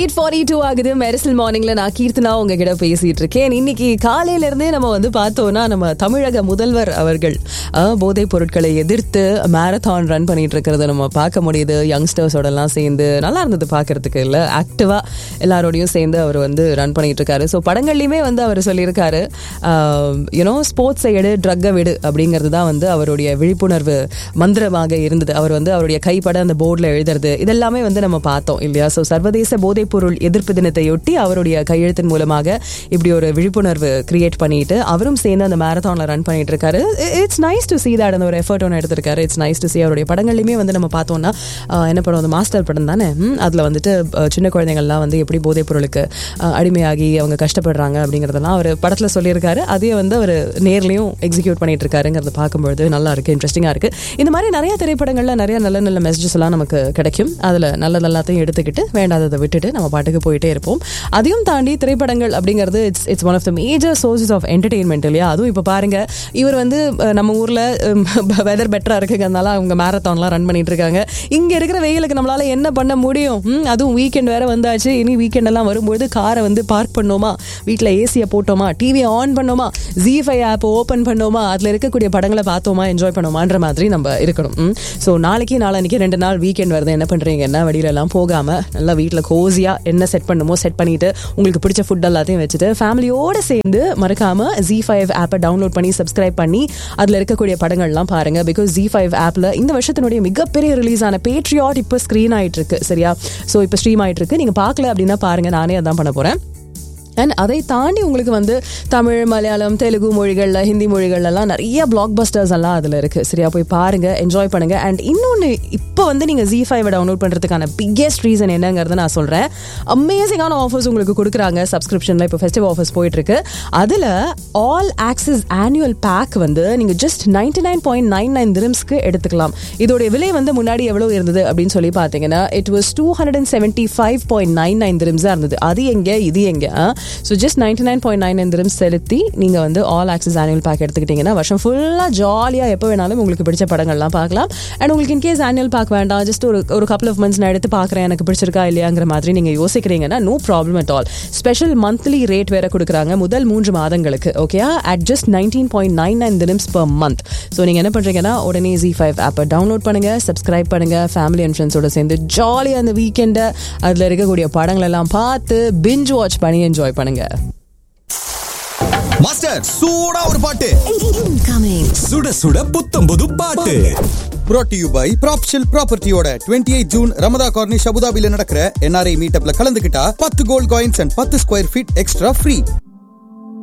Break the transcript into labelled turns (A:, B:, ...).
A: Eight forty two ஆகுது மெரிசல் மார்னிங்ல நான் கீர்த்தனா உங்ககிட்ட பேசிட்டு இருக்கேன் இன்னைக்கு காலையில இருந்தே நம்ம வந்து பார்த்தோம்னா நம்ம தமிழக முதல்வர் அவர்கள் அஹ், போதைப் பொருட்களை எதிர்த்து மேரத்தான் ரன் பண்ணிட்டு இருக்கிறத நம்ம பார்க்க முடியுது யங்ஸ்டர்ஸோட எல்லாம் சேர்ந்து நல்லா இருந்தது பார்க்கறதுக்கு இல்ல ஆக்டிவா எல்லாரோடையும் சேர்ந்து அவர் வந்து ரன் பண்ணிட்டு இருக்காரு ஸோ படங்கள்லையுமே வந்து அவர் சொல்லியிருக்காரு யூனோ ஸ்போர்ட்ஸை எடு ட்ரக்கை விடு அப்படிங்கிறது தான் வந்து அவருடைய விழிப்புணர்வு மந்திரமாக இருந்தது அவர் வந்து அவருடைய கைப்பட அந்த போர்டில் எழுதுறது இதெல்லாமே வந்து நம்ம பார்த்தோம் இல்லையா ஸோ சர்வதேச போதைப்பொருள் எதிர்ப்பு தினத்தையொட்டி அவருடைய கையெழுத்தின் மூலமாக இப்படி ஒரு விழிப்புணர்வு கிரியேட் பண்ணிட்டு அவரும் சேர்ந்து அந்த மேரத்தானில் ரன் பண்ணிட்டு இருக்காரு it's nice to see that அந்த ஒரு எஃபர்ட் ஒன்று எடுத்திருக்காரு இட்ஸ் நைஸ் டு see அவருடைய படங்கள்லையுமே வந்து நம்ம பார்த்தோம்னா ஆஹ், என்ன படம் அந்த மாஸ்டர் படம் தானே ம், அதுல வந்துட்டு அஹ், சின்ன குழந்தைங்கள்லாம் வந்து எப்படி போதைப் பொருளுக்கு அஹ், அடிமையாகி அவங்க கஷ்டப்படுறாங்க அப்படிங்கிறதெல்லாம் அவர் படத்தில் சொல்லியிருக்காரு அதே வந்து அவர் நேர்லையும் எக்ஸிக்யூட் பண்ணிட்டு இருக்காருங்கிறத பார்க்கும்பொழுது நல்லா இருக்கு இன்ட்ரெஸ்டிங்காக இருக்கு இந்த மாதிரி நிறைய திரைப்படங்கள்ல நிறைய நல்ல நல்ல மெசேஜஸ் எல்லாம் நமக்கு கிடைக்கும் அதுல நல்லது எல்லாத்தையும் எடுத்துக்கிட்டு வேண்டாததை விட்டுட்டு நம்ம பாட்டுக்கு போயிட்டே இருப்போம் அதையும் தாண்டி திரைப்படங்கள் அப்படிங்கிறது it's it's one of the major sources of entertainment இல்லையா அதுவும் இப்போ பாருங்க இவர் வந்து அஹ், நம்ம ஊர்ல வெதர் பெட்டரா இருக்குங்கிறதுனால அவங்க மேரத்தான்லாம் ரன் பண்ணிட்டு இருக்காங்க இங்க இருக்கிற வெயிலுக்கு நம்மளால என்ன பண்ண முடியும் ம், அதுவும் வீக்கெண்ட் வேற வந்தாச்சு இனி வீக்கெண்ட் எல்லாம் வரும்போது காரை வந்து பார்க் பண்ணோமா வீட்டில் ஏசியை போட்டோமா டிவியை ஆன் பண்ணோமா ஜி ஃபைவ் ஆப் ஓப்பன் பண்ணோமா அதில் இருக்கக்கூடிய படங்களை பார்த்தோமா என்ஜாய் பண்ணோமான்ற மாதிரி நம்ம இருக்கணும் ஸோ நாளைக்கு நாளானிக்கு ரெண்டு நாள் வீக்கெண்ட் வருது என்ன பண்ணுறீங்க என்ன வெளியில எல்லாம் போகாமல் நல்லா வீட்டில் கோசியாக என்ன செட் பண்ணுமோ செட் பண்ணிட்டு உங்களுக்கு பிடிச்ச ஃபுட் எல்லாத்தையும் வச்சுட்டு ஃபேமிலியோட சேர்ந்து மறக்காம ஜி ஃபைவ் ஆப்பை டவுன்லோட் பண்ணி சப்ஸ்கிரைப் பண்ணி அதில் இருக்கக்கூடிய படங்கள்லாம் பாருங்க பிகாஸ் ஜி ஃபைவ் ஆப்பில் இந்த வருஷத்தினுடைய மிகப்பெரிய ரிலீஸ் ஆன பேட்ரியாட் இப்போ ஸ்க்ரீன் ஆயிட்டு இருக்கு சரியா ஸோ இப்போ ஸ்ட்ரீம் ஆயிட்டு இருக்கு நீங்கள் பார்க்கல அப்படின்னா பாருங்க நானே அதான் பண்ண போகிறேன் அண்ட் அதை தாண்டி உங்களுக்கு வந்து தமிழ் மலையாளம் தெலுங்கு மொழிகளில் ஹிந்தி மொழிகள்லாம் நிறைய பிளாக் பஸ்டர்ஸ் எல்லாம் அதில் இருக்குது சரியா போய் பாருங்க என்ஜாய் பண்ணுங்க அண்ட் இன்னொன்று இப்போ வந்து நீங்கள் ஜி ஃபைவை டவுன்லோட் பண்ணுறதுக்கான பிக்கெஸ்ட் ரீசன் என்னங்கிறத நான் சொல்கிறேன் அமேசிங்கான ஆஃபர்ஸ் உங்களுக்கு கொடுக்குறாங்க சப்ஸ்கிரிப்ஷனில் இப்போ ஃபெஸ்டிவ் ஆஃபர்ஸ் போயிட்டுருக்கு அதில் ஆல் ஆக்சஸ் ஆனுவல் பேக் வந்து நீங்கள் just ninety nine point nine nine திரம்ஸ்க்கு எடுத்துக்கலாம் இதோடைய விலை வந்து முன்னாடி எவ்வளோ இருந்தது அப்படின்னு சொல்லி பார்த்தீங்கன்னா it was two hundred and seventy five point nine nine திரம்ஸாக இருந்தது அது எங்கே இது எங்கே so just ninety nine point nine nine dirhams செலுத்தி நீங்கள் வந்து ஆல் ஆக்சஸ் ஆனுவல் பேக் எடுத்துக்கிட்டிங்கன்னா வருஷம் ஃபுல்லாக ஜாலியாக எப்போ வேணாலும் உங்களுக்கு பிடிச்ச படங்கள்லாம் பார்க்கலாம் அண்ட் உங்களுக்கு இன்கேஸ் ஆனுவல் பேக் வேண்டாம் ஜஸ்ட் ஒரு ஒரு கப்பல் ஆஃப் மந்த்ஸ் நான் எடுத்து பார்க்குறேன் எனக்கு பிடிச்சிருக்கா இல்லையாங்கிற மாதிரி நீங்கள் யோசிக்கிறீங்கன்னா no problem at all special monthly rate வேற கொடுக்குறாங்க முதல் மூன்று மாதங்களுக்கு okay at just nineteen point nine nine dirhams per month so நீங்கள் என்ன பண்ணுறீங்கன்னா உடனே ஜி ஃபைவ் ஆப்பை டவுன்லோட் பண்ணுங்க சப்ஸ்கிரைப் பண்ணுங்க ஃபேமிலி அண்ட் ஃப்ரெண்ட்ஸோட சேர்ந்து ஜாலியாக அந்த வீக்கெண்டை அதில் இருக்கக்கூடிய படங்கள் எல்லாம் பார்த்து பிஞ்ச் வாட்ச் பண்ணி என்ஜாய் பண்ணுங்க
B: மாஸ்டர் சூடா ஒரு பாட்டு
C: Incoming.
D: சுட சுட புத்தம் புது பாட்டு
B: brought to you by ப்ராப்ஷில் ப்ராப்பர்ட்டியோட 28 ஜூன் ரமதா கார்னிஷ் அபுதாபில நடக்கிற என்ஆர்ஐ மீட்டப்ல கலந்துக்கிட்டா பத்து கோல்ட் காயின்ஸ் அண்ட் பத்து ஸ்கொயர் ஃபீட் எக்ஸ்ட்ரா ஃப்ரீ